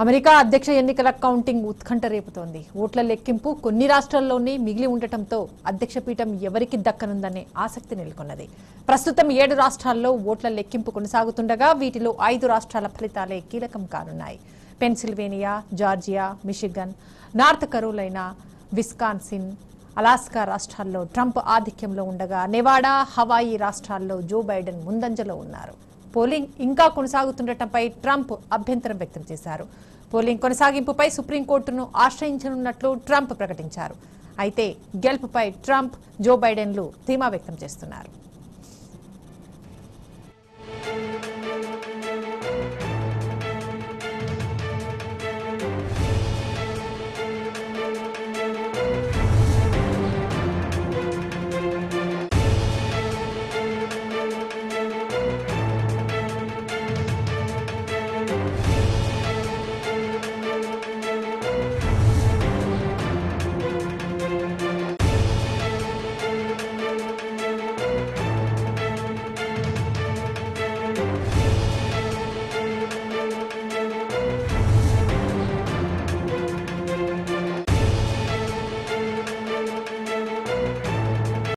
America అధ్యక్ష ఎన్నికల counting ఉత్కంఠ రేపుతోంది ఓట్ల లెక్కింపు కొన్ని రాష్ట్రాల్లోనే మిగిలి ఉండటంతో అధ్యక్ష పీఠం ఎవరికి దక్కనుందనే ఆసక్తి నెలకొన్నది ప్రస్తుతం ఏడు రాష్ట్రాల్లో ఓట్ల లెక్కింపు కొనసాగుతుండగా వీటిలో ఐదు రాష్ట్రాల ఫలితాలే కీలకం కానున్నాయి Pennsylvania Georgia Michigan North Carolina Wisconsin Alaska రాష్ట్రాల్లో ట్రంప్ ఆధిక్యంలో ఉండగా నెవాడా హవాయి రాష్ట్రాల్లో జో బైడెన్ ముందంజలో ఉన్నారు పోలింగ్ ఇంకా కొనసాగుతుండటంపై ట్రంప్ అభ్యంతరం వ్యక్తం చేశారు పోలింగ్ కొనసాగింపుపై సుప్రీంకోర్టును ఆశ్రయించనున్నట్లు ట్రంప్ ప్రకటించారు అయితే గెలుపుపై ట్రంప్ జో బైడెన్లు ధీమా వ్యక్తం చేస్తున్నారు